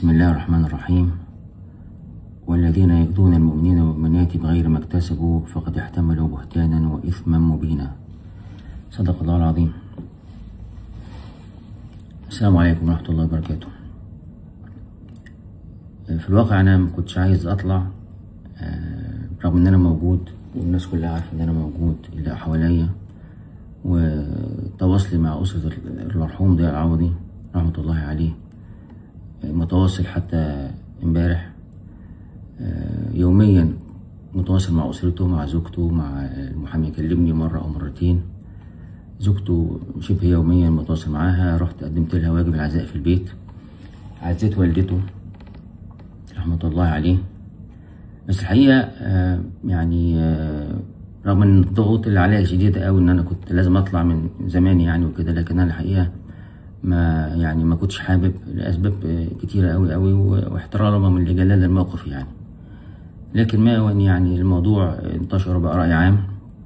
بسم الله الرحمن الرحيم والذين يؤذون المؤمنين والمؤمنات بغير ما اكتسبوا فقد احتملوا بهتانا وإثما مبينا صدق الله العظيم السلام عليكم ورحمة الله وبركاته في الواقع أنا ما كنتش عايز أطلع آه، رغم إن أنا موجود والناس كلها عارفة إن أنا موجود اللي حواليا وتواصلي مع أسرة المرحوم ضياء العوضي رحمة الله عليه متواصل حتى امبارح آه، يوميا متواصل مع أسرته مع زوجته مع المحامي يكلمني مرة أو مرتين زوجته شبه يوميا متواصل معاها رحت قدمت لها واجب العزاء في البيت عزيت والدته رحمة الله عليه بس الحقيقة آه، يعني آه، رغم ان الضغوط اللي عليا شديدة قوي ان انا كنت لازم اطلع من زمان يعني وكده لكن انا الحقيقة ما يعني ما كنتش حابب لاسباب آه، كتيرة قوي قوي واحتراما من لجلال الموقف يعني لكن ما وان يعني الموضوع انتشر بقى رأي عام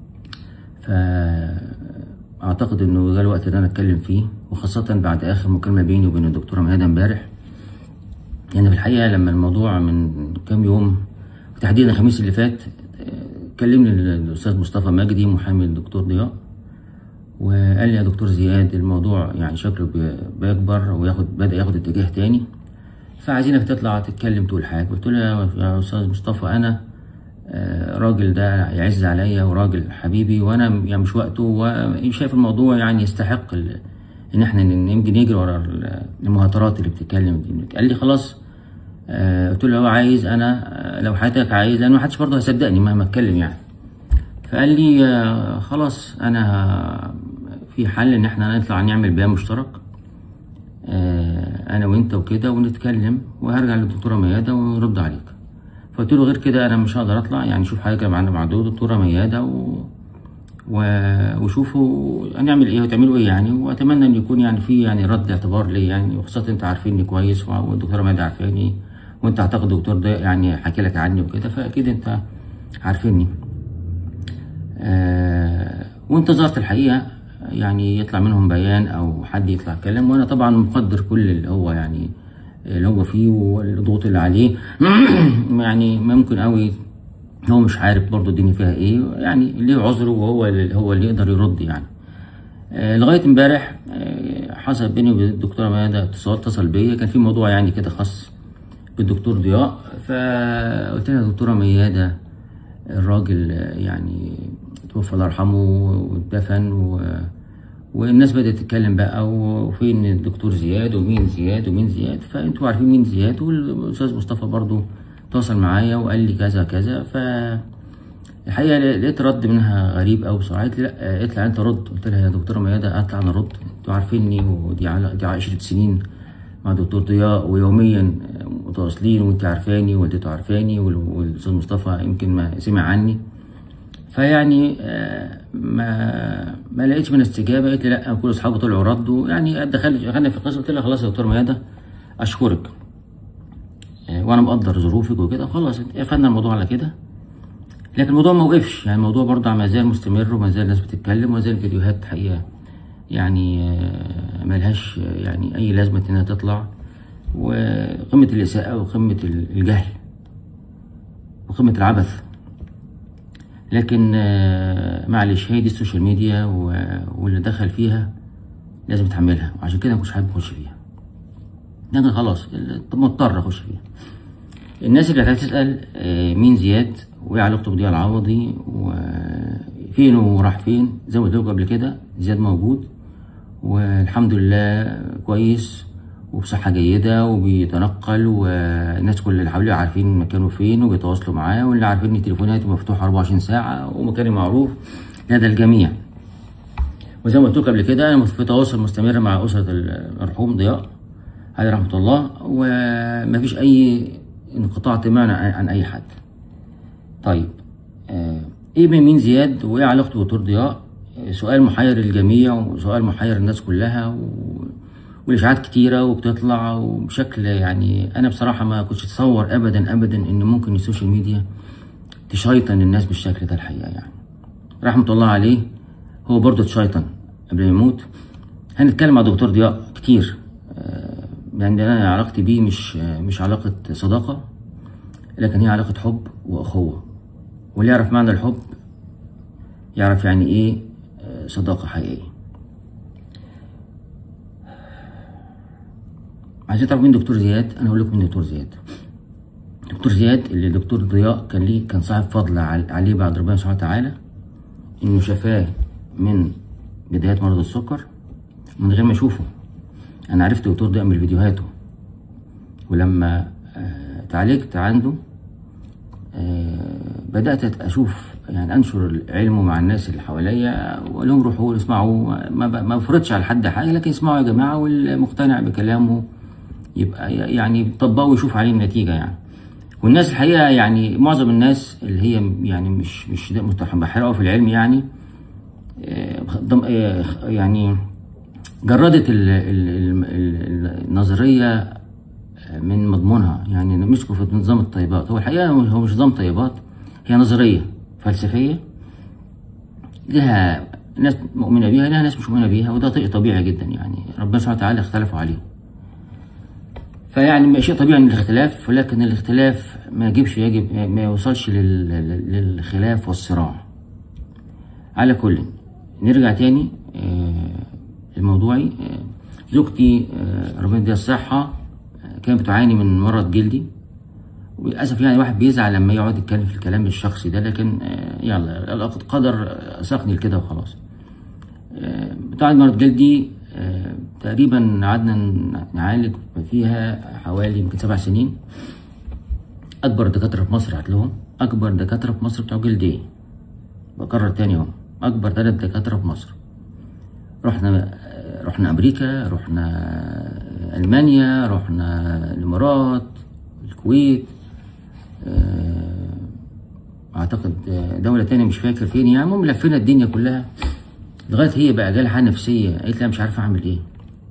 فاعتقد انه ده الوقت اللي انا اتكلم فيه وخاصة بعد اخر مكالمة بيني وبين الدكتورة ميادة امبارح يعني في الحقيقة لما الموضوع من كام يوم وتحديدا الخميس اللي فات آه، كلمني الأستاذ مصطفى مجدي محامي الدكتور ضياء وقال لي يا دكتور زياد الموضوع يعني شكله بي- بيكبر وياخد بدأ ياخد اتجاه تاني فعايزينك تطلع تتكلم تقول حاجة قلت له يا يا أستاذ مصطفى أنا آه، راجل ده يعز عليا وراجل حبيبي وأنا يعني مش وقته وشايف الموضوع يعني يستحق ال- إن إحنا نيجي نجري ورا ال- المهاترات اللي بتتكلم دي قال لي خلاص آه، قلت له لو عايز انا آه، لو حضرتك عايز لان محدش برضه هيصدقني مهما اتكلم يعني فقال لي آه، خلاص انا في حل ان احنا نطلع نعمل بيان مشترك آه، انا وانت وكده ونتكلم وهرجع للدكتوره مياده ونرد عليك فقلت له غير كده انا مش هقدر اطلع يعني شوف حضرتك معانا مع الدكتوره مياده و... و... وشوفوا هنعمل ايه وتعملوا ايه يعني واتمنى ان يكون يعني في يعني رد اعتبار لي يعني وخاصه انت عارفيني كويس والدكتوره ميادة عارفاني وانت اعتقد الدكتور ده يعني حكي لك عني وكده فاكيد انت عارفيني آه وانتظرت الحقيقه يعني يطلع منهم بيان او حد يطلع يتكلم وانا طبعا مقدر كل اللي هو يعني اللي هو فيه والضغوط اللي عليه يعني ممكن قوي هو مش عارف برضه الدنيا فيها ايه يعني ليه عذره وهو اللي هو اللي يقدر يرد يعني آه، لغايه امبارح آه، حصل بيني وبين الدكتوره ميادة اتصال اتصل بيا كان في موضوع يعني كده خاص بالدكتور ضياء فقلت لها يا دكتوره ميادة الراجل آه، يعني توفى الله يرحمه واتدفن و... والناس بدأت تتكلم بقى وفين الدكتور زياد ومين زياد ومين زياد فانتوا عارفين مين زياد والاستاذ مصطفى برضو تواصل معايا وقال لي كذا كذا ف الحقيقه لقيت رد منها غريب قوي بصراحه قالت لي لا قالت لي انت رد قلت لها يا دكتوره ميادة اطلع انا ارد انتوا عارفيني ودي على دي عشرة سنين مع دكتور ضياء ويوميا متواصلين وانت عارفاني ووالدته عارفاني وال- والاستاذ مصطفى يمكن ما سمع عني فيعني آه، ما ما لقيتش من استجابه قالت لي لا كل اصحابه طلعوا ردوا يعني دخلت دخلنا في القصه قلت لها خلاص يا دكتور ميادة اشكرك آه، وانا مقدر ظروفك وكده خلاص قفلنا الموضوع على كده لكن الموضوع ما وقفش يعني الموضوع برضه ما زال مستمر وما زال الناس بتتكلم وما زال الفيديوهات حقيقه يعني آه، ملهاش آه، يعني اي لازمه انها تطلع وقمه الاساءه وقمه الجهل وقمه العبث لكن آه، معلش هي دي السوشيال ميديا و- واللي دخل فيها لازم يتحملها وعشان كده مش حابب اخش فيها لكن خلاص ال- مضطر اخش فيها الناس اللي هتسأل آه، مين زياد وايه علاقته بضياء العوضي وفين وراح فين زي ما قلت لكم قبل كده زياد موجود والحمد لله كويس وبصحة جيدة وبيتنقل والناس كل اللي حواليه عارفين مكانه فين وبيتواصلوا معاه واللي عارفين ان تليفوناته مفتوحة 24 ساعة ومكانه معروف لدى الجميع وزي ما قلت لكم قبل كده انا في تواصل مستمر مع اسره المرحوم ضياء عليه رحمه الله ومفيش اي انقطاع تماما عن عن اي حد طيب آه ايه من مين زياد وايه علاقته بدكتور ضياء آه، سؤال محير للجميع وسؤال محير الناس كلها و... والاشاعات كتيره وبتطلع وبشكل يعني انا بصراحه ما كنتش اتصور ابدا ابدا ان ممكن السوشيال ميديا تشيطن الناس بالشكل ده الحقيقه يعني رحمه الله عليه هو برضه اتشيطن قبل ما يموت هنتكلم مع دكتور ضياء كتير آه، يعني انا علاقتي بيه مش مش علاقه صداقه لكن هي علاقه حب واخوه واللي يعرف معنى الحب يعرف يعني ايه صداقه حقيقيه عايزين تعرفوا مين دكتور زياد انا اقول لكم مين دكتور زياد دكتور زياد اللي دكتور ضياء كان ليه كان صاحب فضل عليه بعد ربنا سبحانه وتعالى انه شفاه من بدايات مرض السكر من غير ما اشوفه انا عرفت دكتور ضياء من فيديوهاته ولما اتعالجت عنده بدات اشوف يعني انشر علمه مع الناس اللي حواليا واقول لهم روحوا اسمعوا ما ما بفرضش على حد حاجه لكن اسمعوا يا جماعه والمقتنع بكلامه يبقى يعني طبقه ويشوف عليه النتيجه يعني والناس الحقيقه يعني معظم الناس اللي هي يعني مش مش متبحره في العلم يعني يعني جردت النظريه من مضمونها يعني مسكوا في نظام الطيبات هو الحقيقه هو مش نظام طيبات هي نظريه فلسفيه لها ناس مؤمنه بيها لها ناس مش مؤمنه بيها وده شيء طبيعي جدا يعني ربنا سبحانه وتعالى اختلفوا عليه فيعني شيء طبيعي من الاختلاف ولكن الاختلاف ما يجبش يجب ما يوصلش للخلاف والصراع على كل نرجع تاني الموضوعي زوجتي ربنا يديها الصحة كانت بتعاني من مرض جلدي وللأسف يعني الواحد بيزعل لما يقعد يتكلم في الكلام الشخصي ده لكن يلا القدر ساقني لكده وخلاص بتعاني مرض جلدي تقريبا قعدنا نعالج فيها حوالي يمكن سبع سنين اكبر دكاتره في مصر هات لهم اكبر دكاتره في مصر بتوع جلديه بكرر تاني اهو اكبر ثلاث دكاتره في مصر رحنا رحنا امريكا رحنا المانيا رحنا الامارات الكويت اعتقد دوله تانية مش فاكر فين يعني المهم لفينا الدنيا كلها لغايه هي بقى جالها حاله نفسيه قالت لي مش عارفه اعمل ايه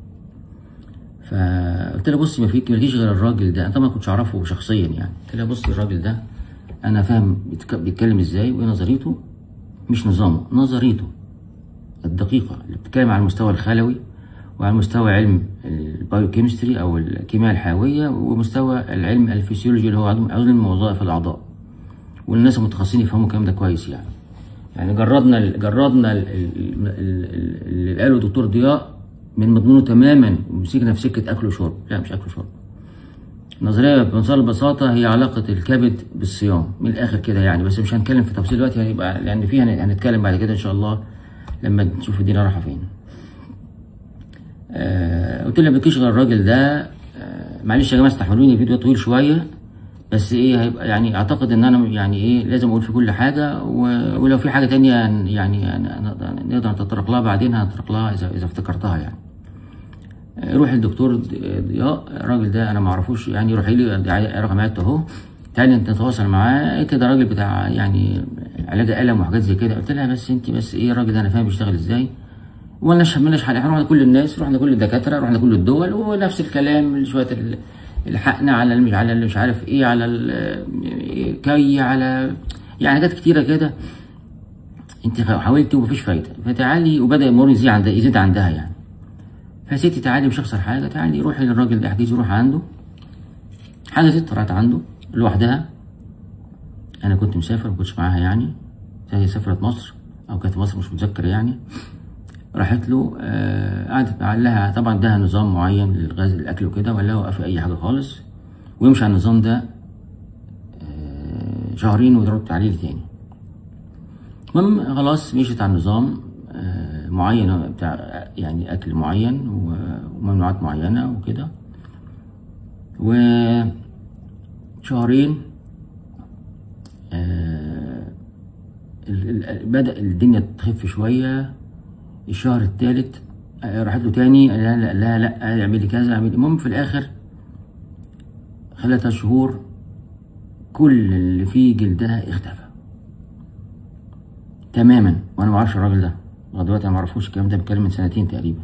فقلت لها بصي ما فيك مالكيش غير الراجل ده انا طبعا ما كنتش اعرفه شخصيا يعني قلت لها بصي الراجل ده انا فاهم بيتكلم ازاي وايه نظريته مش نظامه نظريته الدقيقه اللي بتتكلم على المستوى الخلوي وعلى مستوى علم البايوكيمستري او الكيمياء الحيويه ومستوى العلم الفسيولوجي اللي هو علم وظائف الاعضاء والناس المتخصصين يفهموا الكلام ده كويس يعني يعني جردنا جردنا اللي قاله دكتور ضياء من مضمونه تماما ومسكنا في سكه اكل وشرب لا مش اكل وشرب النظريه بمنتهى البساطه هي علاقه الكبد بالصيام من الاخر كده يعني بس مش هنتكلم في تفاصيل دلوقتي هيبقى لان فيها هنتكلم بعد كده ان شاء الله لما نشوف الدنيا رايحه فين آه قلت له مالكيش غير الراجل ده آه معلش يا جماعه استحملوني الفيديو طويل شويه بس ايه هيبقى يعني اعتقد ان انا يعني ايه لازم اقول في كل حاجه ولو في حاجه تانية يعني نقدر نتطرق لها بعدين هنتطرق لها اذا اذا افتكرتها يعني روح الدكتور ضياء الراجل ده انا ما اعرفوش يعني روحي لي رقم عيادته اهو تعالي انت تتواصل معاه كده راجل بتاع يعني علاج الم وحاجات زي كده قلت لها بس انت بس ايه الراجل ده انا فاهم بيشتغل ازاي ومالناش مالناش حل احنا رحنا كل الناس رحنا كل الدكاتره رحنا كل الدول ونفس الكلام شويه الحقنا على مش على اللي مش عارف ايه على الكي على يعني حاجات كتيره كده انت حاولتي ومفيش فايده فتعالي وبدا الامور يزيد عندها يزيد عندها يعني فستي تعالي مش هخسر حاجه تعالي روحي للراجل ده احجزي روحي عنده حجزت طلعت عنده لوحدها انا كنت مسافر ما كنتش معاها يعني هي سافرت مصر او كانت في مصر مش متذكر يعني راحت له آه قعدت قال لها طبعا اداها نظام معين للغاز الاكل وكده ولا وقفي اي حاجه خالص ويمشي على النظام ده آه شهرين ويضرب تعليل تاني المهم خلاص مشيت على النظام آه معين بتاع يعني اكل معين وممنوعات معينه وكده وشهرين آه بدأ الدنيا تخف شوية الشهر الثالث راحت له تاني قال لا لا لا اعملي كذا اعملي المهم في الاخر خلال شهور كل اللي في جلدها اختفى تماما وانا ما اعرفش الراجل ده لغايه دلوقتي انا ما اعرفوش الكلام ده بيتكلم من سنتين تقريبا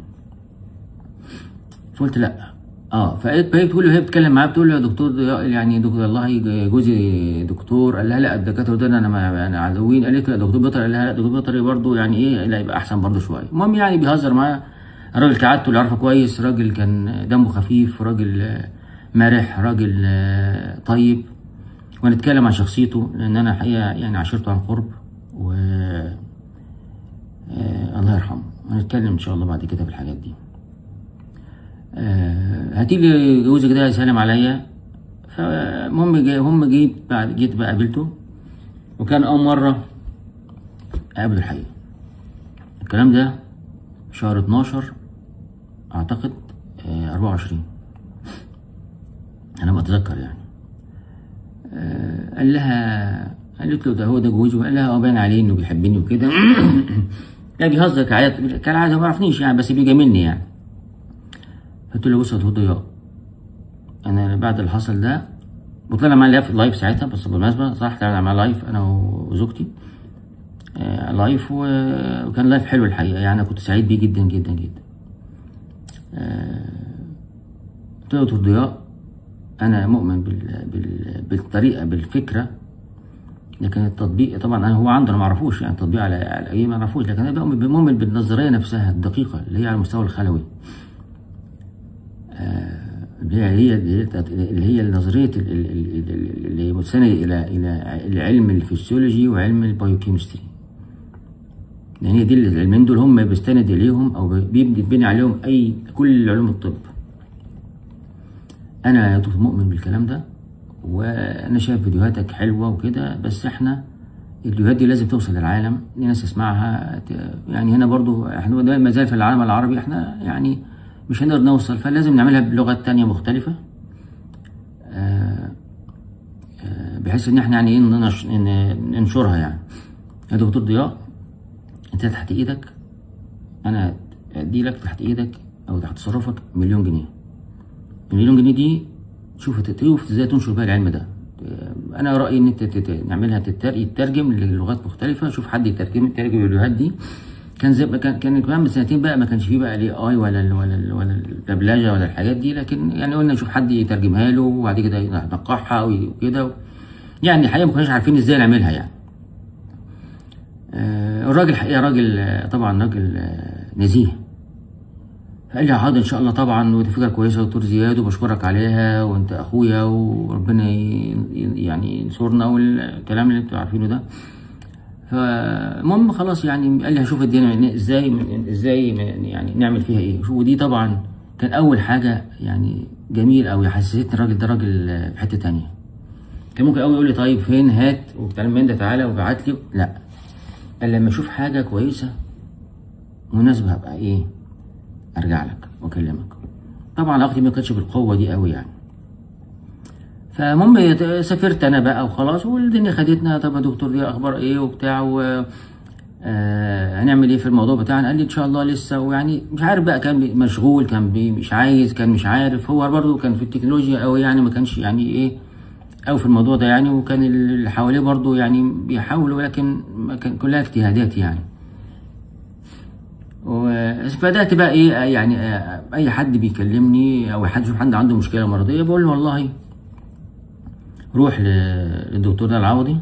فقلت لا اه فهي بتقول له هي بتتكلم معاه بتقول له يا دكتور يعني دكتور الله جوزي دكتور قال لها لا الدكاتره دول انا ما انا عدوين قالت له دكتور بيطري قال لها لا دكتور بيطري برضه يعني ايه لا يبقى احسن برضه شويه المهم يعني بيهزر معايا الراجل كعادته اللي عارفه كويس راجل كان دمه خفيف راجل آه، مرح راجل آه، طيب ونتكلم عن شخصيته لان انا حقيقه يعني عاشرته عن قرب و آه، الله يرحمه هنتكلم ان شاء الله بعد كده في الحاجات دي آه، هتيجي جوزك ده يسلم عليا فالمهم جاي هم جيت بعد جيت بقى قابلته وكان اول مره اقابله الحقيقه الكلام ده شهر 12 اعتقد آه، 24 انا ما اتذكر يعني آه، قال لها قالت له ده هو ده جوزي وقال لها اه باين عليه انه بيحبني وكده كان بيهزر كعادة كالعادة ما عرفنيش يعني بس بيجاملني يعني قلت له بص يا دكتور ضياء انا بعد اللي حصل ده وطلعنا معايا لايف لايف ساعتها بس بالمناسبة صح طلعنا معايا لايف انا وزوجتي آه، لايف و- وكان لايف حلو الحقيقة يعني انا كنت سعيد بيه جدا جدا جدا آه، قلت له يا دكتور ضياء انا مؤمن بال... بال... بالطريقه بالفكره لكن التطبيق طبعا انا هو عنده انا ما اعرفوش يعني التطبيق على على ايه ما اعرفوش لكن انا بؤمن بؤمن بالنظريه نفسها الدقيقه اللي هي على المستوى الخلوي آه، اللي هي هي اللي هي نظريه ال- ال- ال- ال- اللي هي مستند الى الى العلم الفسيولوجي وعلم البايوكيمستري لان هي دي العلمين دول هم بيستند اليهم او بيبني بيبني عليهم اي كل علوم الطب انا يا دكتور مؤمن بالكلام ده وانا شايف فيديوهاتك حلوه وكده بس احنا الفيديوهات دي لازم توصل للعالم الناس تسمعها ت- يعني هنا برضو احنا ده ما زال في العالم العربي احنا يعني مش هنقدر نوصل فلازم نعملها بلغات تانية مختلفة آه، آه، بحيث ان احنا يعني ايه ننش- ن- ننشرها يعني يا دكتور ضياء انت تحت ايدك انا ادي لك تحت ايدك او تحت تصرفك مليون جنيه المليون جنيه دي شوف تشوف ازاي تنشر بيها العلم ده انا رايي ان انت تت- نعملها تتر- يترجم للغات مختلفه شوف حد يترجم يترجم الفيديوهات دي كان زي ما كان كان كمان من سنتين بقى ما كانش فيه بقى الاي اي ولا ال ولا ال ولا الدبلجه ولا الحاجات دي لكن يعني قلنا نشوف حد يترجمها له وبعد كده ينقحها وكده يعني الحقيقه ما كناش عارفين ازاي نعملها يعني آه، الراجل حقيقه راجل آه، طبعا راجل آه، نزيه فقال لي حاضر ان شاء الله طبعا ودي فكره كويسه يا دكتور زياد وبشكرك عليها وانت اخويا وربنا ي- ي- يعني ينصرنا والكلام اللي انتوا عارفينه ده فالمهم خلاص يعني قال لي هشوف الدنيا ازاي ازاي يعني نعمل فيها ايه شوف ودي طبعا كان اول حاجه يعني جميل قوي حسستني الراجل ده راجل في حته تانية كان ممكن قوي يقول لي طيب فين هات وكلام من ده تعالى وابعت لي لا قال لما اشوف حاجه كويسه مناسبه هبقى ايه ارجع لك واكلمك طبعا علاقتي ما كانتش بالقوه دي قوي يعني فالمهم يت- سافرت انا بقى وخلاص والدنيا خدتنا طب يا دكتور دي اخبار ايه وبتاع و آه هنعمل ايه في الموضوع بتاعنا قال لي ان شاء الله لسه ويعني مش عارف بقى كان بي- مشغول كان بي مش عايز كان مش عارف هو برضه كان في التكنولوجيا قوي يعني ما كانش يعني ايه او في الموضوع ده يعني وكان اللي حواليه برضه يعني بيحاولوا لكن ما كان كلها اجتهادات يعني وبدات بقى ايه يعني آه، اي حد بيكلمني او حد يشوف حد عنده مشكله مرضيه بقول له والله روح ل- للدكتور ده العوضي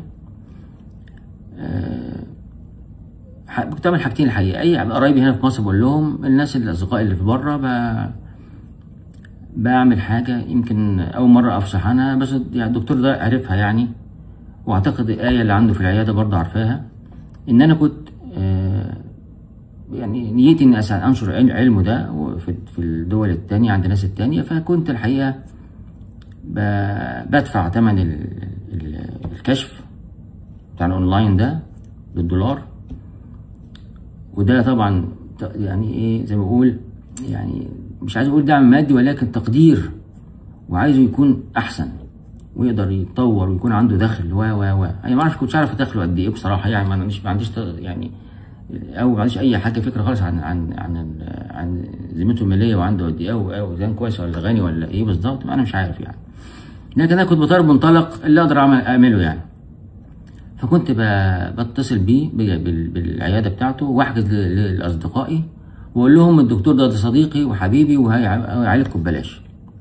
آه، ح- بتعمل حاجتين الحقيقه اي قرايبي هنا في مصر بقول لهم الناس الاصدقاء اللي في بره ب- بعمل حاجه يمكن اول مره افصح عنها بس يعني الدكتور ده عرفها يعني واعتقد الايه اللي عنده في العياده برضه عارفاها ان انا كنت آه، يعني نيتي اني أسعى انشر علم- علمه ده في في الدول التانية عند الناس التانية فكنت الحقيقة ب- بدفع ثمن ال- ال- الكشف بتاع الاونلاين ده بالدولار وده طبعا ت- يعني ايه زي ما بقول يعني مش عايز اقول دعم مادي ولكن تقدير وعايزه يكون احسن ويقدر يتطور ويكون عنده دخل و و و انا ما اعرفش كنتش عارف دخله قد ايه بصراحه يعني ما عنديش ما عنديش ت- يعني او ما عنديش اي حاجه فكره خالص عن عن عن ال- عن ذمته الماليه وعنده قد ايه او او اذا كان كويس ولا غني ولا ايه بالظبط انا مش عارف يعني لكن انا كنت بطالب منطلق اللي اقدر اعمل اعمله يعني فكنت ب- بتصل بيه ب- بال- بالعياده بتاعته واحجز ل- لاصدقائي واقول لهم الدكتور ده, ده صديقي وحبيبي وهيعالجكم ببلاش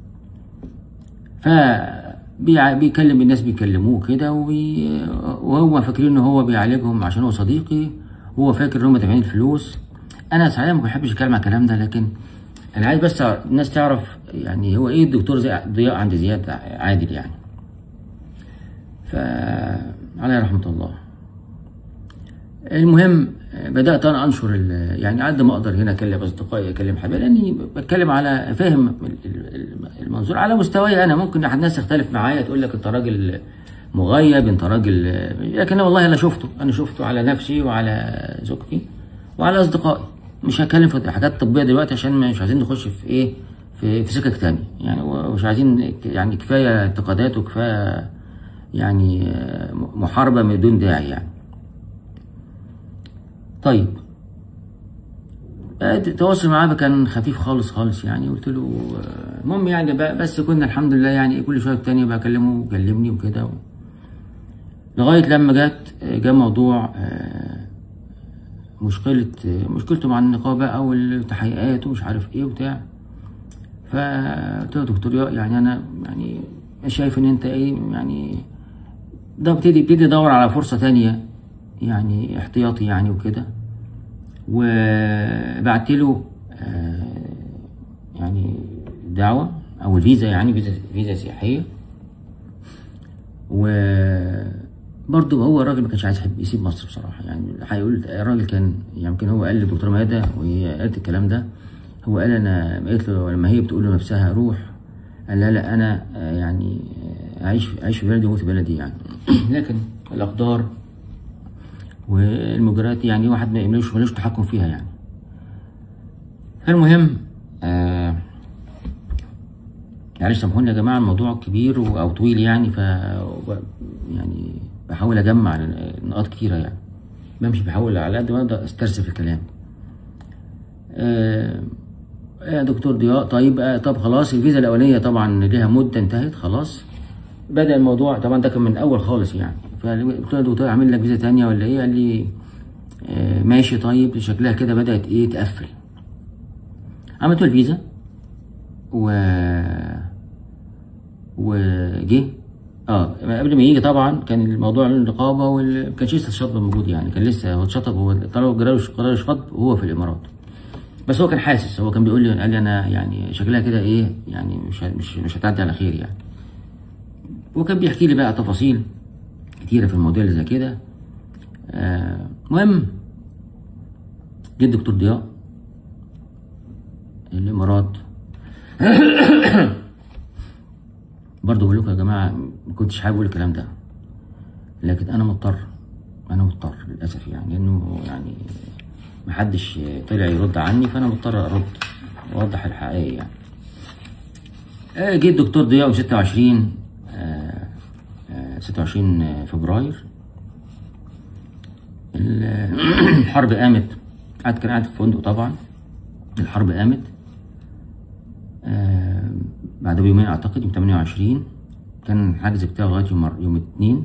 ف بيع- بيكلم الناس بيكلموه كده وبي... وهو فاكرين ان هو بيعالجهم عشان هو صديقي وهو فاكر ان هم دافعين الفلوس انا صحيح ما بحبش اتكلم على الكلام ده لكن انا عايز بس الناس تعرف يعني هو ايه الدكتور زي ضياء عند زياد عادل يعني ف عليه رحمه الله المهم بدات انا انشر يعني قد ما اقدر هنا اكلم اصدقائي اكلم حبايبي لاني بتكلم على فاهم المنظور على مستواي انا ممكن احد الناس يختلف معايا تقول لك انت راجل مغيب انت راجل لكن والله انا شفته انا شفته على نفسي وعلى زوجتي وعلى اصدقائي مش هتكلم في حاجات طبيه دلوقتي عشان مش عايزين نخش في ايه في في سكك تاني يعني مش عايزين يعني كفايه انتقادات وكفايه يعني محاربه من دون داعي يعني طيب التواصل معاه كان خفيف خالص خالص يعني قلت له المهم يعني بس كنا الحمد لله يعني كل شويه تاني بكلمه وكلمني وكده لغايه لما جت جه موضوع مشكله مشكلته مع النقابه او التحقيقات ومش عارف ايه وبتاع فقلت له دكتور يعني انا يعني شايف ان انت ايه يعني ده ابتدي ابتدي ادور على فرصه تانية يعني احتياطي يعني وكده وبعت له يعني دعوة أو الفيزا يعني فيزا فيزا سياحية وبرضه هو الراجل ما كانش عايز يسيب مصر بصراحة يعني هيقول الراجل كان يمكن هو قال للدكتورة مادة وهي قالت الكلام ده هو قال أنا قالت له لما هي بتقول لنفسها روح قال لا لا أنا يعني أعيش أعيش في بلدي وأموت في بلدي يعني لكن الأقدار والمجريات يعني واحد ما ملوش ملوش تحكم فيها يعني المهم آه معلش سامحوني يا جماعه الموضوع كبير او طويل يعني ف يعني بحاول اجمع نقاط كتيره يعني بمشي بحاول على قد ما اقدر استرسل في الكلام آه يا دكتور ضياء طيب آه طب خلاص الفيزا الاولانيه طبعا ليها مده انتهت خلاص بدا الموضوع طبعا ده كان من الاول خالص يعني فقلت له دكتور اعمل لك فيزا تانية ولا ايه قال لي آه ماشي طيب شكلها كده بدات ايه تقفل عملت له الفيزا و وجه اه قبل ما يجي طبعا كان الموضوع النقابه وال... كانش لسه الشطب موجود يعني كان لسه هو اتشطب هو طلعوا جراله قرار الشطب وهو في الامارات بس هو كان حاسس هو كان بيقول لي قال لي انا يعني شكلها كده ايه يعني مش مش مش هتعدي على خير يعني وكان بيحكي لي بقى تفاصيل كتيره في المواضيع اللي زي كده المهم آه جه الدكتور ضياء الامارات برضه بقول لكم يا جماعه ما كنتش حابب اقول الكلام ده لكن انا مضطر انا مضطر للاسف يعني لانه يعني محدش طلع يرد عني فانا مضطر ارد واوضح الحقيقه يعني آه جه الدكتور ضياء يوم 26 آه آه 26 فبراير الحرب قامت قعد كان قاعد في فندق طبعا الحرب قامت آه بعد بيومين اعتقد يوم 28 كان الحجز بتاعه لغايه يوم يوم اتنين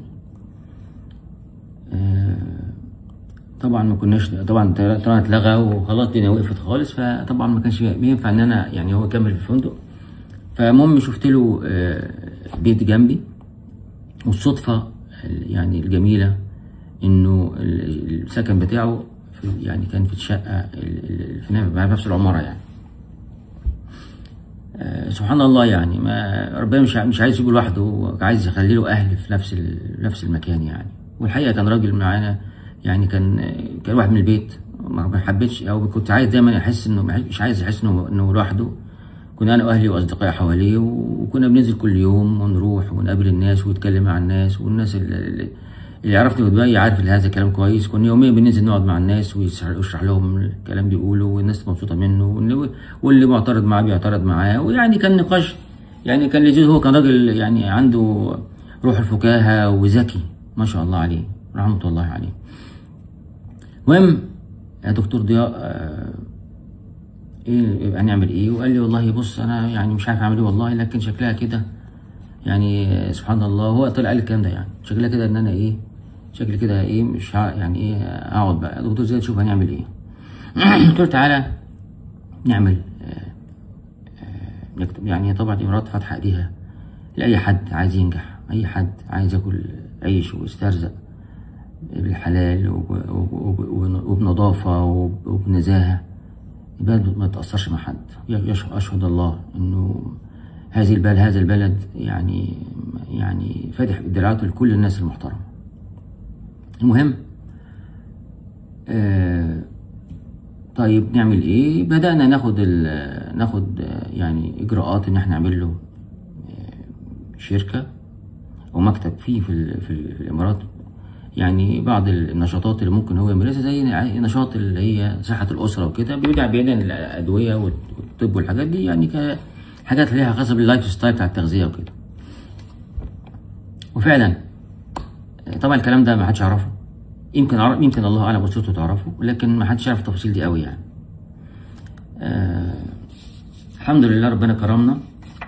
آه طبعا ما كناش طبعا طبعا اتلغى وخلاص الدنيا وقفت خالص فطبعا ما كانش ينفع ان انا يعني هو يكمل في الفندق فالمهم شفت له آه بيت جنبي والصدفه يعني الجميله انه السكن بتاعه في يعني كان في الشقه في نفس العماره يعني آه سبحان الله يعني ما ربنا مش مش عايز يسيبه لوحده عايز يخلي له اهل في نفس نفس المكان يعني والحقيقه كان راجل معانا يعني كان كان واحد من البيت ما حبيتش او كنت عايز دايما احس انه مش عايز احس انه انه لوحده كنا انا واهلي واصدقائي حواليه وكنا بننزل كل يوم ونروح ونقابل الناس ونتكلم مع الناس والناس اللي, اللي يعرفني ودبي عارف ان هذا الكلام كويس كنا يوميا بننزل نقعد مع الناس ويشرح لهم الكلام بيقوله والناس مبسوطه منه واللي معترض معاه بيعترض معاه ويعني كان نقاش يعني كان لذيذ هو كان راجل يعني عنده روح الفكاهه وذكي ما شاء الله عليه رحمه الله عليه المهم يا دكتور ضياء آه ايه يبقى نعمل ايه وقال لي والله بص انا يعني مش عارف اعمل ايه والله لكن شكلها كده يعني سبحان الله هو طلع قال الكلام ده يعني شكلها كده ان انا ايه شكلي كده ايه مش يعني ايه اقعد بقى دكتور زياد شوف هنعمل ايه قلت له تعالى نعمل آه آه نكتب يعني طبعا الامارات فاتحه ايديها لاي حد عايز ينجح اي حد عايز ياكل عيش ويسترزق بالحلال وبنظافه وبنزاهه البلد ما تأثرش مع حد يش- أشهد الله إنه هذه البلد هذا البلد يعني يعني فاتح دراعاته لكل الناس المحترمة المهم آه طيب نعمل ايه بدأنا ناخد ال- ناخد آه، يعني اجراءات ان احنا نعمل له آه، شركة او مكتب فيه في ال- في, ال- في الامارات يعني بعض النشاطات اللي ممكن هو يمارسها زي نشاط اللي هي صحة الأسرة وكده بيرجع بعيدا عن الأدوية والطب والحاجات دي يعني كحاجات ليها خاصة باللايف ستايل بتاع التغذية وكده وفعلا طبعا الكلام ده ما حدش يعرفه يمكن عرف يمكن الله اعلم اسرته تعرفه لكن ما حدش يعرف التفاصيل دي قوي يعني آه الحمد لله ربنا كرمنا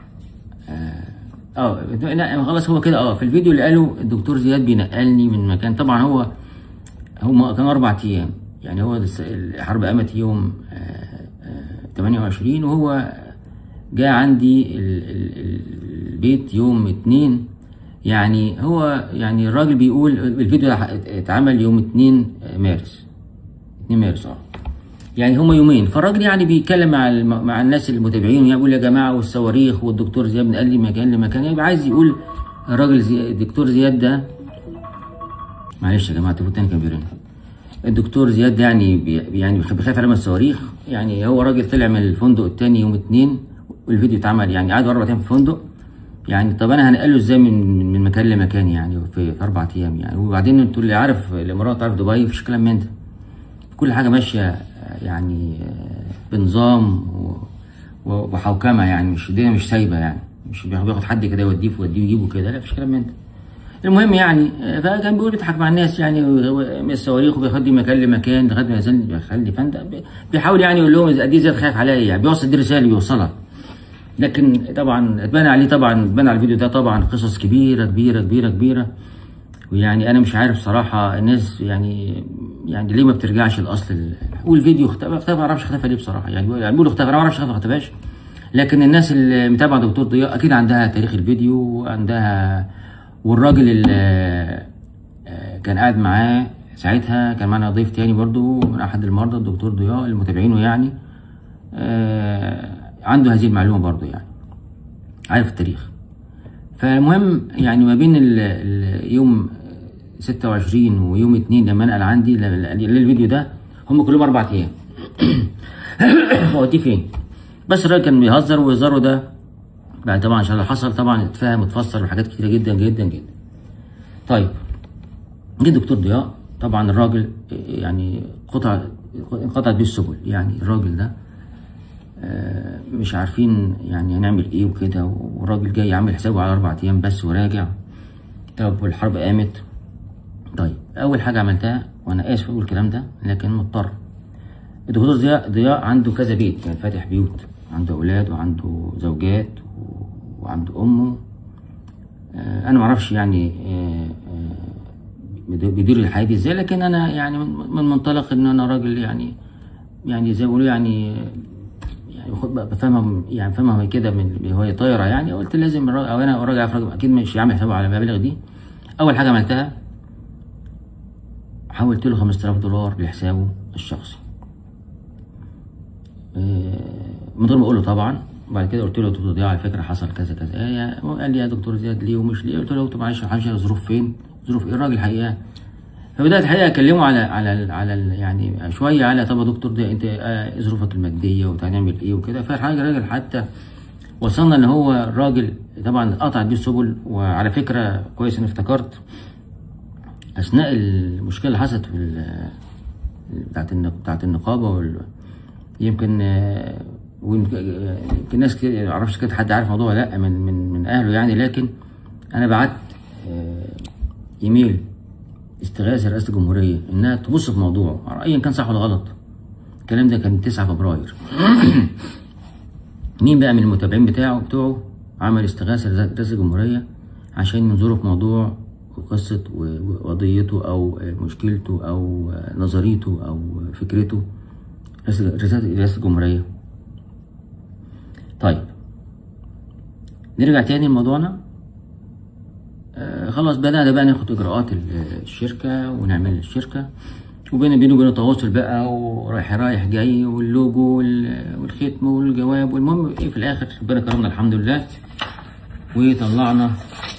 اه لا خلاص هو كده اه في الفيديو اللي قاله الدكتور زياد بينقلني من مكان طبعا هو هم كانوا اربع ايام يعني هو الس- الحرب قامت يوم آه، آه، 28 وهو جاء عندي ال- ال- ال- البيت يوم اتنين يعني هو يعني الراجل بيقول الفيديو ده اتعمل يوم 2 مارس 2 مارس اه يعني هما يومين فالراجل يعني بيتكلم مع الم... مع الناس المتابعين ويقول يا جماعه والصواريخ والدكتور زياد بن قال لي مكان لمكان يبقى عايز يقول الراجل زي... الدكتور زياد ده معلش يا جماعه التليفون التاني كان بيرن الدكتور زياد ده يعني بي... يعني بيخاف على من الصواريخ يعني هو راجل طلع من الفندق التاني يوم اتنين والفيديو اتعمل يعني قعد اربع ايام في الفندق يعني طب انا هنقله ازاي من من مكان لمكان يعني في, في اربع ايام يعني وبعدين انتوا اللي عارف الامارات عارف دبي مفيش كلام من ده كل حاجه ماشيه يعني بنظام و- و- وحوكمه يعني مش الدنيا مش سايبه يعني مش بياخد بياخد حد كده يوديه ويوديه ويجيبه كده لا مفيش كلام من ده المهم يعني فكان بيقول بيضحك مع الناس يعني من الصواريخ وبيخلي مكان لمكان لغايه ما ينزل بيخلي فندق بيحاول يعني يقول لهم قد ايه زياد خايف عليا يعني بيوصل دي رساله بيوصلها لكن طبعا اتبنى عليه طبعا اتبنى على الفيديو ده طبعا قصص كبيره كبيره كبيره كبيره ويعني انا مش عارف صراحه الناس يعني يعني ليه ما بترجعش الاصل ال- والفيديو اختفى اختفى ما اعرفش اختفى ليه بصراحه يعني يعني بيقولوا اختفى انا ما اعرفش اختفى ما اختفاش لكن الناس اللي متابعه دكتور ضياء اكيد عندها تاريخ الفيديو وعندها والراجل اللي آه، كان قاعد معاه ساعتها كان معانا ضيف تاني برضو من احد المرضى الدكتور ضياء المتابعينه يعني آه، عنده هذه المعلومه برضو يعني عارف التاريخ فالمهم يعني ما بين ال- ال- يوم 26 ويوم 2 لما انقل عندي ل- ل- للفيديو ده هم كلهم اربع ايام فوديه فين بس الراجل كان بيهزر وهزاره ده بعد طبعا عشان اللي حصل طبعا اتفهم واتفسر وحاجات كتيره جدا جدا جدا طيب جه الدكتور ضياء طبعا الراجل يعني قطع انقطعت بيه السبل يعني الراجل ده آه، مش عارفين يعني هنعمل ايه وكده والراجل جاي عامل حسابه على اربع ايام بس وراجع طب والحرب قامت طيب اول حاجه عملتها وانا اسف اقول الكلام ده لكن مضطر الدكتور ضياء ضياء عنده كذا بيت كان فاتح بيوت عنده اولاد وعنده زوجات و- وعنده امه آه، انا معرفش يعني آه، آه، بيدير بيدير الحياه دي ازاي لكن انا يعني من من منطلق ان انا راجل يعني يعني زي ما بيقولوا يعني يعني باخد- بفهمها يعني بفهمها كده من وهي طايره يعني قلت لازم الراجل او انا راجع في راجل اكيد مش عامل حسابه على المبالغ دي اول حاجه عملتها حولت له 5000 دولار لحسابه الشخصي آه، من غير ما اقول له طبعا وبعد كده قلت له يا دكتور ضياء على فكره حصل كذا كذا آه يا- قال لي يا دكتور زياد ليه ومش ليه قلت له طب معلش معلش الظروف فين ظروف ايه الراجل حقيقه فبدات الحقيقه اكلمه على على ال على ال يعني شويه على طب يا دكتور ده انت آه، إيه ظروفك الماديه وهنعمل ايه وكده فالحاجه الراجل حتى وصلنا ان هو الراجل طبعا قطع بيه السبل وعلى فكره كويس اني افتكرت اثناء المشكله اللي حصلت في ال- بتاعت النق- بتاعت النقابه وال... يمكن آه، ويمكن آه، يمكن ناس كتير ما اعرفش كده حد عارف الموضوع ولا لا من من من اهله يعني لكن انا بعت آه، ايميل استغاثه رئاسه الجمهوريه انها تبص في موضوع ايا كان صح ولا غلط الكلام ده كان 9 فبراير مين بقى من المتابعين بتاعه بتوعه عمل استغاثه لرئاسه الجمهوريه عشان ينظروا في موضوع قصة وقضيته أو مشكلته أو نظريته أو فكرته رئاسة رئاسة- رئاسة الجمهورية طيب نرجع تاني لموضوعنا آه خلاص بدأنا بقى ناخد إجراءات ال- الشركة ونعمل الشركة وبين بينه وبينه تواصل بقى ورايح رايح جاي واللوجو وال- والختم والجواب والمهم ايه في الاخر ربنا كرمنا الحمد لله وطلعنا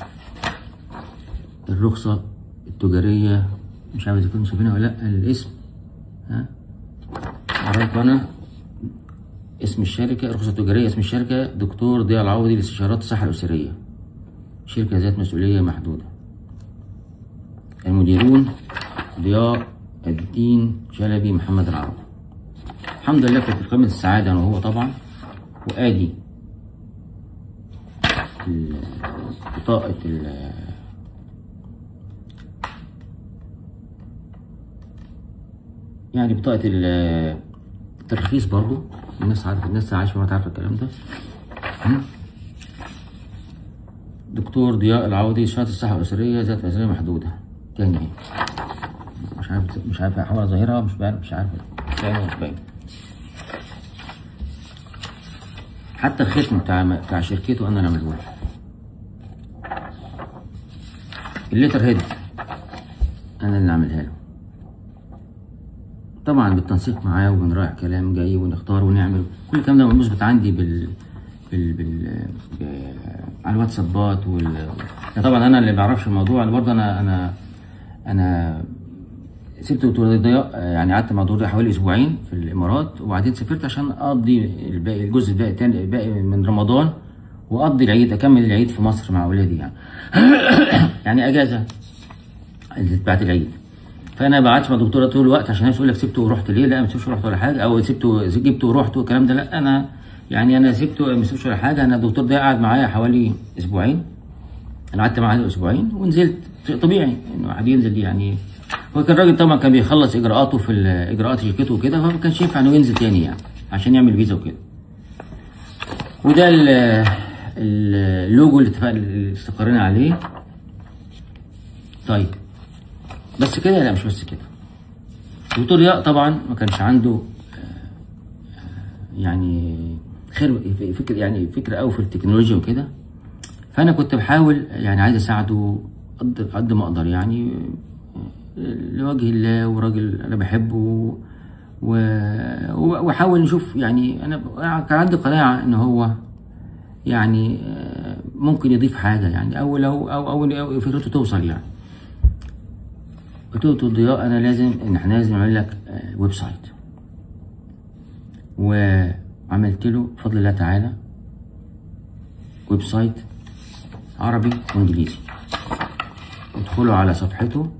الرخصة التجارية مش عارف اذا كنتم شايفينها ولا لا الاسم ها قريت انا اسم الشركة رخصة تجارية اسم الشركة دكتور ضياء العوضي لاستشارات الصحة الأسرية شركة ذات مسؤولية محدودة المديرون ضياء الدين شلبي محمد العرب الحمد لله كنت في قمة السعادة أنا وهو طبعا وآدي ال- بطاقة ال- يعني بطاقة ال- الترخيص برضو الناس عارفة الناس عايشة ما تعرف الكلام ده هم؟ دكتور ضياء العوضي شهادة الصحة الأسرية ذات مسؤولية محدودة تاني اهي مش عارف مش عارف احاول اظهرها مش بعرف مش عارف باينة مش باينة حتى الختم بتاع بتاع شركته انا اللي عامله له الليتر هيد انا اللي عاملها له طبعا بالتنسيق معاه وبنراعي كلام جاي ونختار ونعمل كل الكلام ده مثبت عندي بال بال بال ب- على الواتسابات وال يعني طبعا انا اللي بعرفش الموضوع انا برضه انا انا انا سبت دكتور ضياء يعني قعدت مع دكتور ضياء حوالي اسبوعين في الامارات وبعدين سافرت عشان اقضي الباقي الجزء الباقي التاني الباقي من رمضان واقضي العيد اكمل العيد في مصر مع اولادي يعني يعني اجازه بتاعت العيد فانا ما قعدتش مع الدكتوره طول الوقت عشان الناس تقول لك سبته ورحت ليه لا ما سبتش ورحت ولا حاجه او سبته جبته ورحت والكلام ده لا انا يعني انا سبته ما سبتش ولا حاجه انا الدكتور ده قعد معايا حوالي اسبوعين انا قعدت معاه اسبوعين ونزلت شيء طبيعي انه واحد ينزل يعني هو كان الراجل طبعا كان بيخلص اجراءاته في ال- اجراءات شركته وكده فما كانش ينفع انه ينزل تاني يعني عشان يعمل فيزا وكده وده ال- ال- اللوجو اللي اتفق اللي استقرينا عليه طيب بس كده لا مش بس كده دكتور ضياء طبعا ما كانش عنده آه، آه، يعني خير فكر يعني فكره قوي في التكنولوجيا وكده فانا كنت بحاول يعني عايز اساعده قد قد ما اقدر يعني آه، لوجه الله وراجل انا بحبه و- و- واحاول نشوف يعني انا كان عندي قناعه ان هو يعني آه، ممكن يضيف حاجه يعني او لو او او, أو فكرته توصل يعني قلت له دكتور ضياء انا لازم ان احنا لازم نعمل لك آه، ويب سايت وعملت له بفضل الله تعالى ويب سايت عربي وانجليزي ادخلوا على صفحته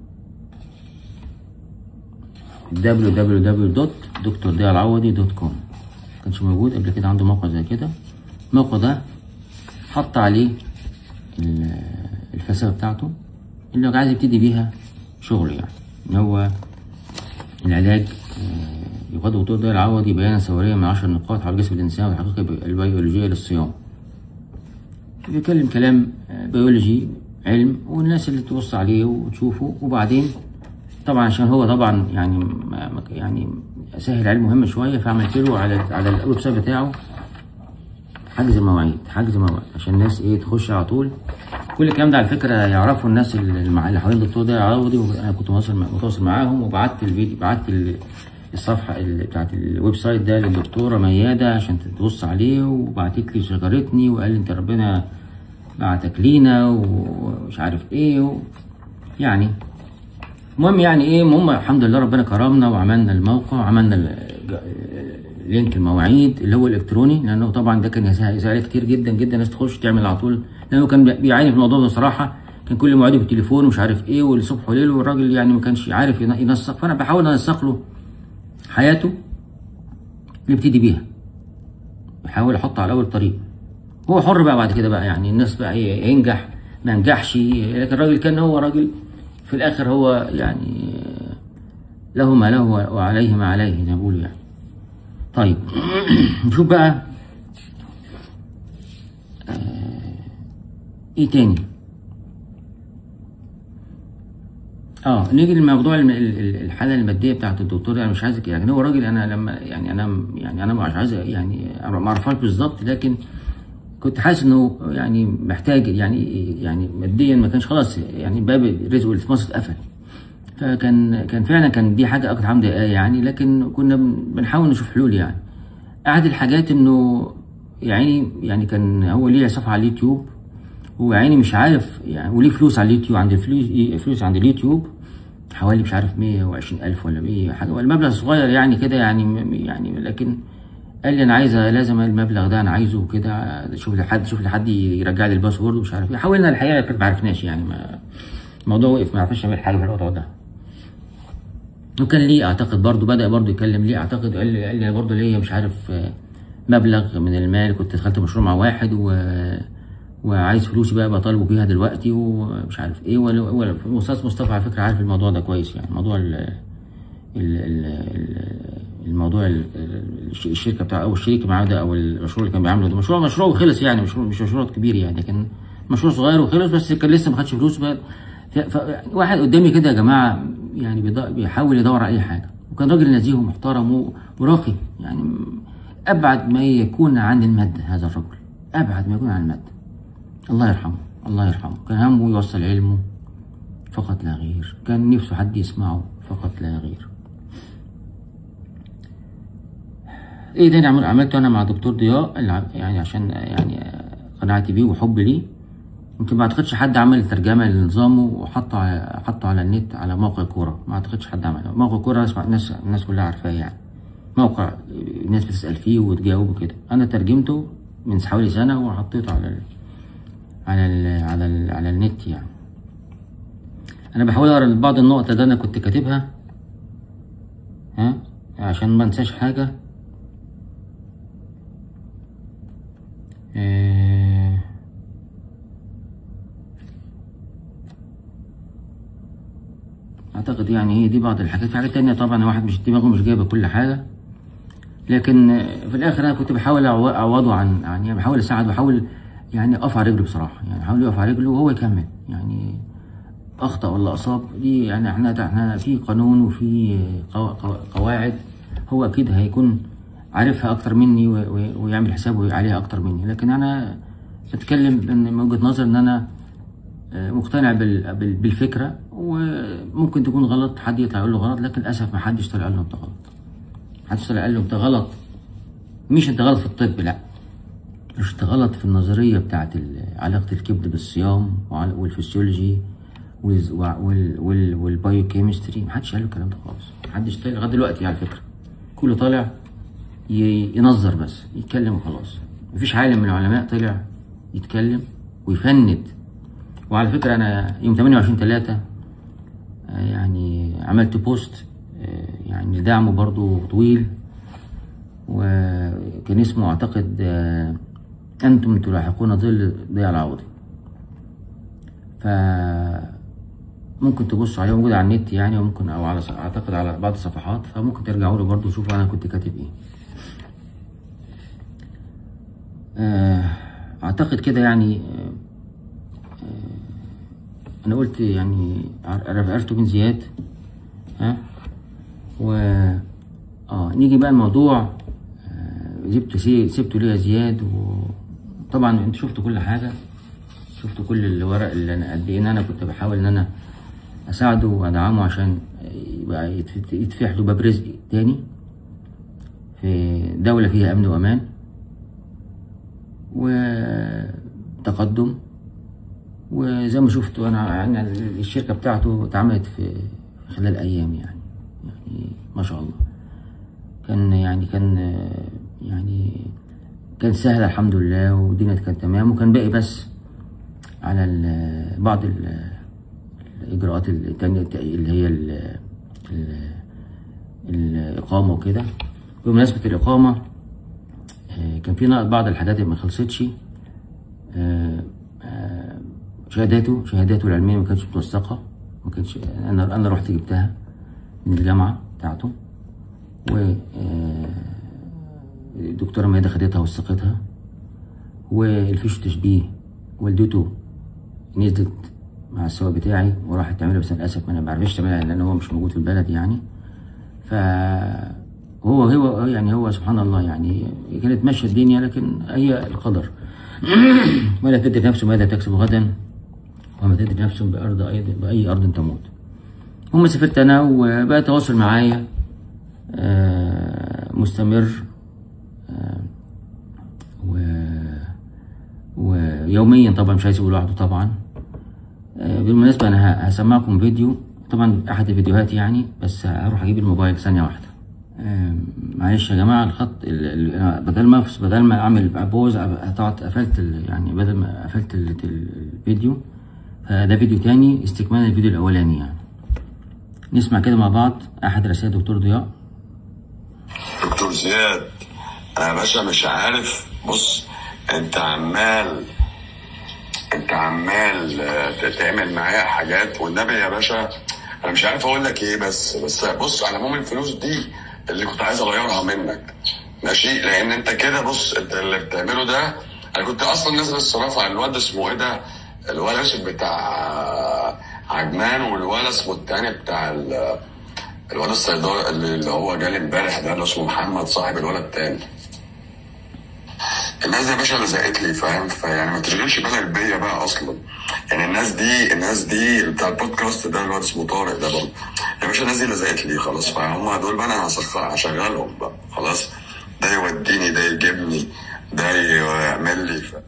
www.دكتورديالعوضي.com كانش موجود قبل كده عنده موقع زي كده الموقع ده حط عليه ال- الفلسفه بتاعته اللي هو عايز يبتدي بيها شغل يعني ان هو العلاج آه، يقاد دكتور ضياء العوضي بيانا ثوريا من عشر نقاط حول جسم الانسان والحقيقه البيولوجيه للصيام بيتكلم كلام آه، بيولوجي علم والناس اللي تبص عليه وتشوفه وبعدين طبعا عشان هو طبعا يعني ما ما- يعني سهل عليه مهم شويه فعملت له على على الويب سايت بتاعه حجز مواعيد حجز مواعيد عشان الناس ايه تخش على طول كل الكلام ده على فكره يعرفوا الناس اللي مع اللي حوالين الدكتور ده عوضي وانا كنت متواصل مع- متواصل معاهم وبعت الفيديو بعت ال- الصفحه اللي بتاعت الويب سايت ده للدكتوره مياده عشان تبص عليه وبعتت لي شكرتني وقال لي انت ربنا بعتك لينا ومش عارف ايه و... يعني المهم يعني ايه المهم الحمد لله ربنا كرمنا وعملنا الموقع وعملنا ال- ج- لينك المواعيد اللي هو الالكتروني لانه طبعا ده كان يسهل يسهل كتير جدا جدا الناس تخش تعمل على طول لانه كان بيعاني في الموضوع ده صراحه كان كل مواعيده بالتليفون ومش عارف ايه والصبح وليل والراجل يعني ما كانش عارف ين- ينسق فانا بحاول انسق له حياته يبتدي بيها بحاول احطه على اول طريق هو حر بقى بعد كده بقى يعني الناس بقى ي- ينجح ما ينجحش لكن الراجل كان هو راجل في الاخر هو يعني له ما له وعليه ما عليه زي ما بيقولوا يعني طيب نشوف بقى آه، ايه تاني اه نيجي لموضوع الم- ال- ال- الحاله الماديه بتاعت الدكتور يعني مش عايز يعني هو راجل انا لما يعني انا يعني انا مش عايز يعني ما اعرفهاش بالظبط لكن كنت حاسس انه يعني محتاج يعني يعني ماديا ما كانش خلاص يعني باب الرزق اللي في مصر اتقفل فكان كان فعلا كان دي حاجه اكتر حاجه مضايقاه يعني لكن كنا بن- بنحاول نشوف حلول يعني احد الحاجات انه يعني يعني كان هو ليه صفحه على اليوتيوب هو يعني مش عارف يعني وليه فلوس على اليوتيوب عند الفلوس فلوس عند اليوتيوب حوالي مش عارف 120 ألف ولا 100 حاجة ولا مبلغ صغير يعني كده يعني يعني لكن قال لي أنا عايز لازم المبلغ ده أنا عايزه وكده شوف لي حد شوف لي حد يرجع لي الباسورد ومش عارف إيه حاولنا الحقيقة كده ما عرفناش يعني ما الموضوع وقف ما عرفناش نعمل حاجة في الموضوع ده وكان ليه اعتقد برضو بدا برضو يتكلم ليه اعتقد قال لي قال لي برضو ليه مش عارف آه، مبلغ من المال كنت دخلت مشروع مع واحد و وعايز فلوسي بقى بطالبه بيها دلوقتي ومش عارف ايه ولا ولا الاستاذ مصطفى على فكره عارف الموضوع ده كويس يعني موضوع ال ال ال ال- الموضوع ال- ال- الش- الشركه بتاع او الشريك معاه ده او المشروع اللي كان بيعمله ده مشروع مشروع وخلص يعني مشروع مش مشروع كبير يعني لكن مشروع صغير وخلص بس كان لسه ما خدش فلوس بقى ف- ف- واحد قدامي كده يا جماعه يعني بيض- بيحاول يدور على اي حاجه وكان راجل نزيه ومحترم و- وراقي يعني م- ابعد ما يكون عن الماده هذا الرجل ابعد ما يكون عن الماده الله يرحمه الله يرحمه كان همه يوصل علمه فقط لا غير كان نفسه حد يسمعه فقط لا غير ايه تاني عمل عملته انا مع دكتور ضياء الع- يعني عشان يعني قناعتي بيه وحبي ليه يمكن ما اعتقدش حد عمل ترجمه لنظامه وحطه على حطه على النت على موقع كوره ما اعتقدش حد عمله موقع كوره اسمع الناس الناس كلها عارفاه يعني موقع الناس بتسال فيه وتجاوب وكده انا ترجمته من حوالي سنه وحطيته على ال على ال على ال على النت يعني انا بحاول اقرا بعض النقط اللي انا كنت كاتبها ها عشان ما انساش حاجه آه، اعتقد يعني هي دي بعض الحاجات في حاجات تانية طبعا الواحد مش دماغه مش جايبه كل حاجه لكن آه، في الاخر انا كنت بحاول أعو- اعوضه عن عن يعني بحاول اساعده بحاول يعني اقف على رجله بصراحه يعني بحاول يقف على رجله وهو يكمل يعني اخطا ولا اصاب دي يعني احنا احنا في قانون وفي قوا- قوا- قواعد هو اكيد هيكون عارفها اكتر مني و- و- ويعمل حسابه عليها اكتر مني لكن انا بتكلم من من وجهه نظر ان انا آه، مقتنع بال- بال- بالفكره وممكن تكون غلط حد يطلع يقول له غلط لكن للاسف ما حدش طلع قال له انت غلط محدش طلع قال له انت غلط مش انت غلط في الطب لا مش انت غلط في النظريه بتاعت ال- علاقه الكبد بالصيام وعل- والفسيولوجي والز- وع- وال- وال- والبايوكيمستري محدش قال له الكلام ده خالص محدش طلع لغايه دلوقتي على فكره كله طالع ي- ينظر بس يتكلم وخلاص مفيش عالم من العلماء طلع يتكلم ويفند وعلى فكره انا يوم 28 3 يعني عملت بوست آه، يعني دعمه برضو طويل وكان اسمه اعتقد آه، انتم تلاحقون ظل ضياء العوضي ف ممكن تبصوا عليه موجود على النت يعني وممكن او على اعتقد على بعض الصفحات فممكن ترجعوا له برضه وشوفوا انا كنت كاتب ايه آه، اعتقد كده يعني آه، آه، انا قلت يعني عر- عرفته من زياد ها و اه نيجي بقى الموضوع آه، جبت سي- سبته ليه يا زياد وطبعا انت شفتوا كل حاجه شفتوا كل الورق اللي انا قد ايه ان انا كنت بحاول ان انا اساعده وادعمه عشان يبقى يتف- يتفتح له باب رزق تاني في دولة فيها أمن وأمان وتقدم وزي ما شفتوا أنا يعني الشركة بتاعته اتعملت في خلال أيام يعني يعني ما شاء الله كان يعني كان يعني كان سهل الحمد لله والدنيا كانت تمام وكان باقي بس على ال- بعض ال- الإجراءات التانية اللي هي ال ال الإقامة وكده بمناسبة الإقامة آه، كان في نقص بعض الحاجات اللي ما خلصتش آه، آه، شهاداته شهاداته العلمية ما كانتش متوثقة ما كانتش أنا أنا رحت جبتها من الجامعة بتاعته و آه، الدكتورة ميادة خدتها وثقتها والفيش تشبيه والدته نزلت مع السواق بتاعي وراحت تعملها بس للاسف انا ما بعرفش تعملها لان هو مش موجود في البلد يعني ف هو هو يعني هو سبحان الله يعني كانت ماشيه الدنيا لكن هي القدر ولا تدري نفسه ماذا تكسب غدا وما تدري نفس بأرض أيضا بأي أرض تموت هم سافرت انا وبقى تواصل معايا آه، مستمر آه، و ويوميا طبعا مش هيسيبه لوحده طبعا آه، بالمناسبة أنا ه- هسمعكم فيديو طبعا أحد الفيديوهات يعني بس هروح أجيب الموبايل ثانية واحدة آه، معلش يا جماعة الخط ال- ال- أنا بدل ما أفصل بدل ما أعمل بوز قطعت قفلت ال- يعني بدل ما قفلت ال- ال- الفيديو فده فيديو تاني استكمال الفيديو الأولاني يعني نسمع كده مع بعض أحد رسائل دكتور ضياء دكتور زياد انا يا باشا مش عارف بص انت عمال انت عمال آه، تعمل معايا حاجات والنبي يا باشا انا مش عارف اقول لك ايه بس بس بص على العموم الفلوس دي اللي كنت عايز اغيرها منك ماشي لان انت كده بص انت اللي بتعمله ده انا كنت اصلا نازل الصرافه على الواد اسمه ايه ده الولد اسمه بتاع عجمان والولد اسمه التاني بتاع ال- الواد الصيدلي اللي اللي هو جالي امبارح ده اللي اسمه محمد صاحب الولد التاني الناس دي يا باشا لزقت لي فاهم فيعني ما تشغلش بالك بيا بقى اصلا يعني الناس دي الناس دي بتاع البودكاست ده الواد اسمه طارق ده برضه يا باشا الناس دي لزقت لي خلاص فهم دول بقى انا هسخ- هشغلهم بقى خلاص ده يوديني ده يجيبني ده يعمل لي ف...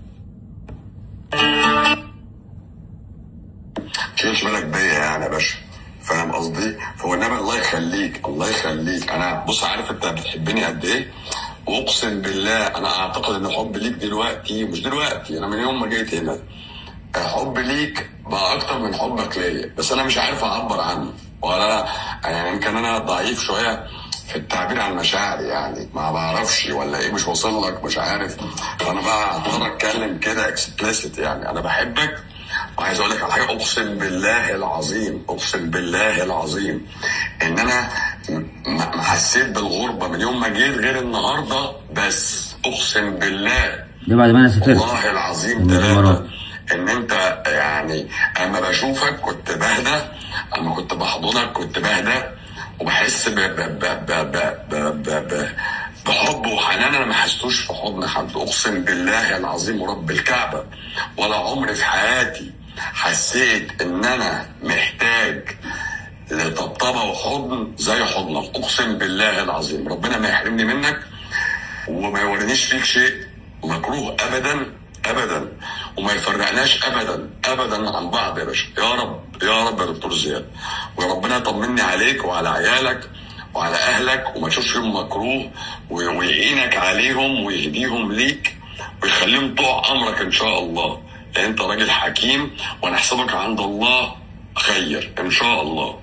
تشغلش بالك بيا يعني يا باشا فاهم قصدي؟ فهو النبي الله يخليك الله يخليك انا بص عارف انت بتحبني قد ايه؟ واقسم بالله انا اعتقد ان حبي ليك دلوقتي مش دلوقتي انا من يوم ما جيت هنا حب ليك بقى اكتر من حبك ليا بس انا مش عارف اعبر عنه ولا يعني يمكن انا ضعيف شويه في التعبير عن مشاعري يعني ما بعرفش ولا ايه مش واصل لك مش عارف فانا بقى هضطر اتكلم كده اكسبلسيت يعني انا بحبك وعايز اقول لك على حاجه اقسم بالله العظيم اقسم بالله العظيم ان انا م- ما حسيت بالغربه من يوم ما جيت غير النهارده بس اقسم بالله ده بعد ما أنا سافرت والله العظيم من الإمارات. ثلاثة ان انت يعني اما بشوفك كنت بهدى اما كنت بحضنك كنت بهدى وبحس ب ب ب ب ب ب ب ب بحب وحنان انا ما حسيتوش في حضن حد اقسم بالله العظيم ورب الكعبه ولا عمري في حياتي حسيت ان انا محتاج لطبطبه وحضن زي حضنك اقسم بالله العظيم ربنا ما يحرمني منك وما يورينيش فيك شيء مكروه ابدا ابدا وما يفرقناش ابدا ابدا عن بعض يا باشا يا رب يا رب يا دكتور زياد وربنا يطمني عليك وعلى عيالك وعلى اهلك وما تشوفش فيهم مكروه وي- ويعينك عليهم ويهديهم ليك ويخليهم طوع امرك ان شاء الله لان انت راجل حكيم وانا احسبك عند الله خير ان شاء الله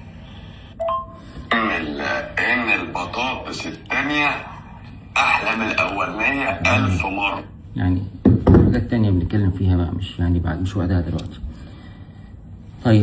ان ال- ان البطاطس الثانيه احلى من الاولانيه الف مره يعني حاجات تانية بنتكلم فيها بقى مش يعني بعد مش وقتها دلوقتي طيب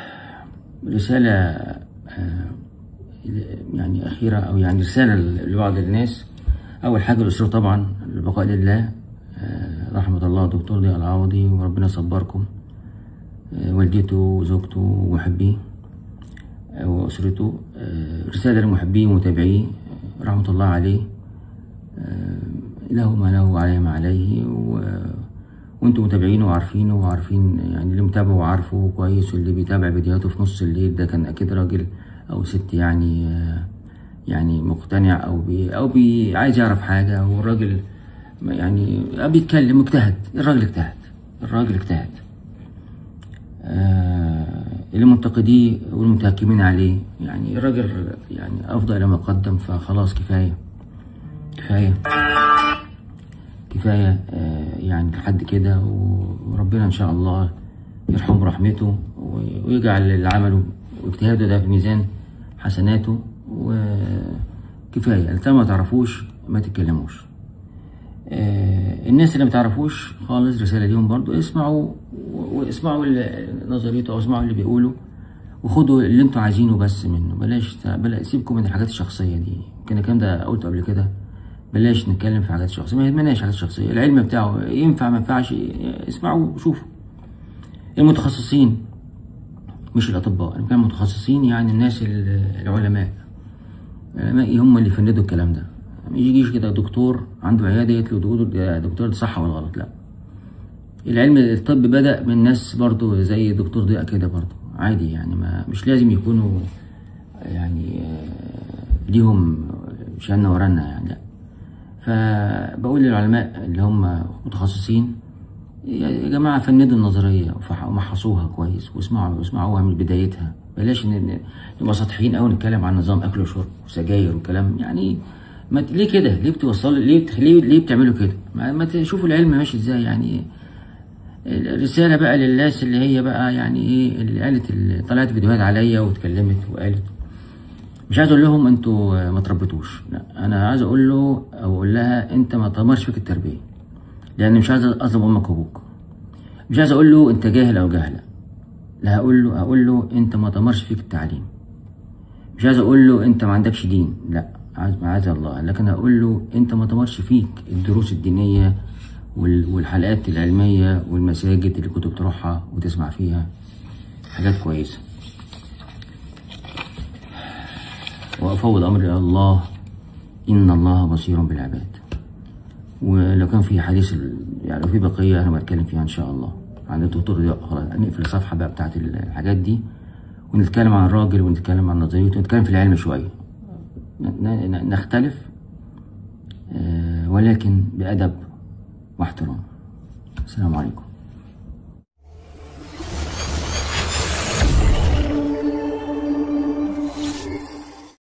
رسالة آه، يعني أخيرة أو يعني رسالة لبعض الناس أول حاجة الأسرة طبعا البقاء لله آه، رحمة الله دكتور ضياء العوضي وربنا يصبركم آه، والدته وزوجته ومحبيه آه، وأسرته آه، رسالة لمحبيه ومتابعيه آه، رحمة الله عليه له ما له وعليه ما عليه و... وانتم متابعينه وعارفينه وعارفين يعني اللي متابعه وعارفه كويس واللي بيتابع فيديوهاته في نص الليل ده كان اكيد راجل او ست يعني آه، يعني مقتنع او بي او بي عايز يعرف حاجه والراجل يعني بيتكلم مجتهد الراجل اجتهد الراجل اجتهد آه، اللي منتقديه والمتهكمين عليه يعني الراجل يعني افضل ما قدم فخلاص كفايه كفايه كفايه آه، يعني لحد كده وربنا ان شاء الله يرحم رحمته و- ويجعل اللي عمله واجتهاده ده في ميزان حسناته وكفايه اللي ما تعرفوش ما تتكلموش آه، الناس اللي ما تعرفوش خالص رسالة ليهم برضو اسمعوا و- واسمعوا ال- نظريته او اسمعوا اللي بيقوله وخدوا اللي انتوا عايزينه بس منه بلاش ت- بلا سيبكم من الحاجات الشخصية دي يمكن الكلام ده قلته قبل كده بلاش نتكلم في حاجات شخصية ما يهمناش حاجات شخصية العلم بتاعه ينفع ما ينفعش اسمعوا وشوفوا المتخصصين مش الأطباء أنا بتكلم متخصصين يعني الناس ال- العلماء العلماء هم اللي يفندوا الكلام ده ما يجيش كده دكتور عنده عياده يطلب دكتور ده دكتور ده صح ولا غلط لا العلم الطب بدأ من ناس برضو زي دكتور ضياء كده برضو عادي يعني ما مش لازم يكونوا يعني آه، ليهم شأن ورانا يعني لا فبقول للعلماء اللي هم متخصصين يا جماعة فندوا النظرية وفح- ومحصوها كويس واسمعوا واسمعوها من بدايتها بلاش ان إن نبقى سطحيين قوي نتكلم عن نظام اكل وشرب وسجاير وكلام يعني ما ت- ليه كده؟ ليه بتوصلوا ليه بت- ليه ليه بتعملوا كده؟ ما, ما تشوفوا العلم ماشي ازاي يعني الرسالة بقى للناس اللي هي بقى يعني ايه اللي قالت اللي طلعت فيديوهات عليا واتكلمت وقالت مش عايز اقول لهم انتوا ما تربيتوش لا انا عايز اقول له او اقول لها انت ما تمرش فيك التربيه لان مش عايز اظلم امك وابوك مش عايز اقول له انت جاهل او جاهله لا هقول له هقول له انت ما تمرش فيك التعليم مش عايز اقول له انت ما عندكش دين لا عايز معاذ الله لكن هقول له انت ما تمرش فيك الدروس الدينيه وال- والحلقات العلميه والمساجد اللي كنت بتروحها وتسمع فيها حاجات كويسه وأفوض أمري إلى الله إن الله بصير بالعباد ولو كان في حديث ال- يعني لو في بقية أنا بتكلم فيها إن شاء الله عند الدكتور ضياء خلاص نقفل الصفحة بقى بتاعت الحاجات دي ونتكلم عن الراجل ونتكلم عن نظريته ونتكلم في العلم شوية ن- ن- نختلف آه، ولكن بأدب واحترام السلام عليكم